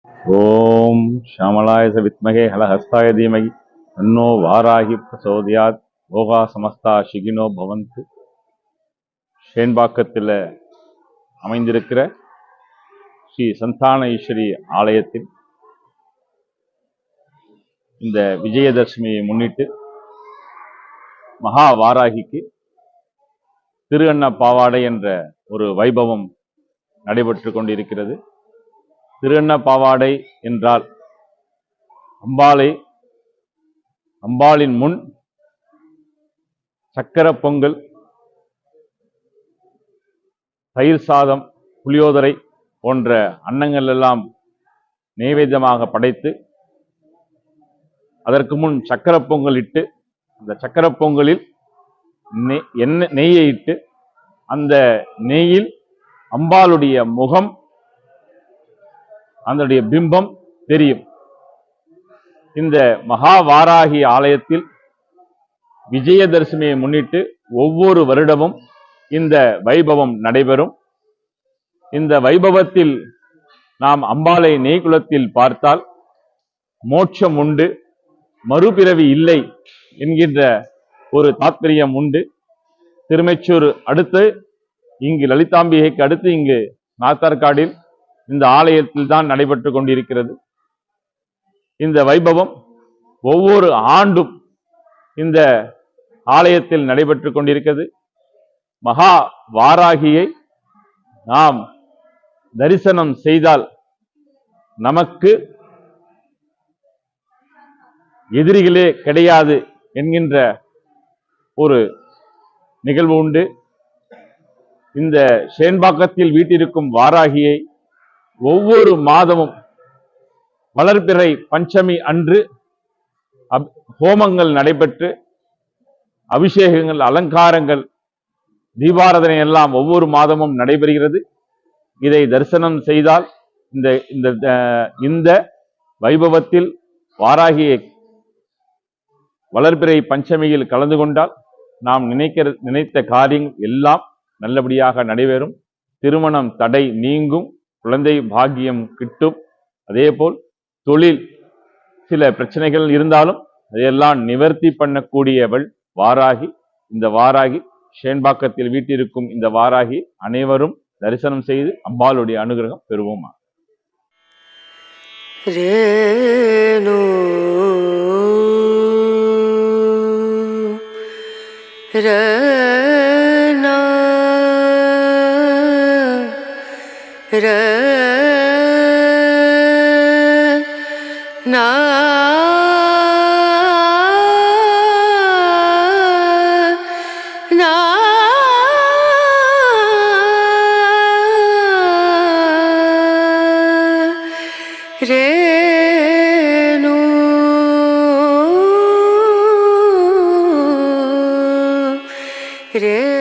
ஓம் ஷாமலாய ச வித்மகே ஹலஹஸ்தாய தீமகி தன்னோ வாராகி பிரசோதியாத் யோகா சமஸ்தா ஷிகினோ பவந்து ஷேன்பாக்கத்தில் அமைந்திருக்கிற ஸ்ரீ சந்தான ஈஸ்வரி ஆலயத்தில் இந்த விஜயதசமியை முன்னிட்டு மகா வாராகிக்கு திரு அண்ண பாவாடை என்ற ஒரு வைபவம் நடைபெற்று கொண்டிருக்கிறது திரு அண்ண பாவாடை என்றால் அம்பாளை அம்பாளின் முன் சக்கர பொங்கல் தயிர் சாதம் புளியோதரை போன்ற அன்னங்கள் எல்லாம் நைவேத்தியமாக படைத்து அதற்கு முன் சக்கர பொங்கல் இட்டு அந்த சக்கர பொங்கலில் நெய் எண்ணெய் நெய்யை இட்டு அந்த நெய்யில் அம்பாளுடைய முகம் அதனுடைய பிம்பம் தெரியும் இந்த மகா வாராகி ஆலயத்தில் விஜயதசமியை முன்னிட்டு ஒவ்வொரு வருடமும் இந்த வைபவம் நடைபெறும் இந்த வைபவத்தில் நாம் அம்பாளை நெய்குலத்தில் பார்த்தால் மோட்சம் உண்டு மறுபிறவி இல்லை என்கின்ற ஒரு தாத்பரியம் உண்டு திருமெச்சூர் அடுத்து இங்கு லலிதாம்பிகைக்கு அடுத்து இங்கு நாத்தார்காடில் இந்த ஆலயத்தில் தான் நடைபெற்று கொண்டிருக்கிறது இந்த வைபவம் ஒவ்வொரு ஆண்டும் இந்த ஆலயத்தில் நடைபெற்று கொண்டிருக்கிறது மகா வாராகியை நாம் தரிசனம் செய்தால் நமக்கு எதிரிகளே கிடையாது என்கின்ற ஒரு நிகழ்வு உண்டு இந்த ஷேன்பாக்கத்தில் வீட்டிருக்கும் வாராகியை ஒவ்வொரு மாதமும் வளர்பிறை பஞ்சமி அன்று அப்- ஹோமங்கள் நடைபெற்று அபிஷேகங்கள் அலங்காரங்கள் தீபாராதனை எல்லாம் ஒவ்வொரு மாதமும் நடைபெறுகிறது இதை தரிசனம் செய்தால் இந்த இந்த அஹ், இந்த வைபவத்தில் வாராகியை வளர்பிறை பஞ்சமியில் கலந்து கொண்டால் நாம் நினைக்கிற நினைத்த காரியம் எல்லாம் நல்லபடியாக நடைபெறும் திருமணம் தடை நீங்கும் குழந்தை பாக்கியம் கிட்டும் அதேபோல் தொழில் சில பிரச்சனைகள் இருந்தாலும் அதையெல்லாம் நிவர்த்தி பண்ணக்கூடியவள் வாராகி இந்த வாராகி ஷேன்பாக்கத்தில் வீட்டிருக்கும் இந்த வாராகி அனைவரும் தரிசனம் செய்து அம்பாளுடைய அனுகிரகம் பெறுவோமா ரேணு ரேண ரேண ரேணு ரே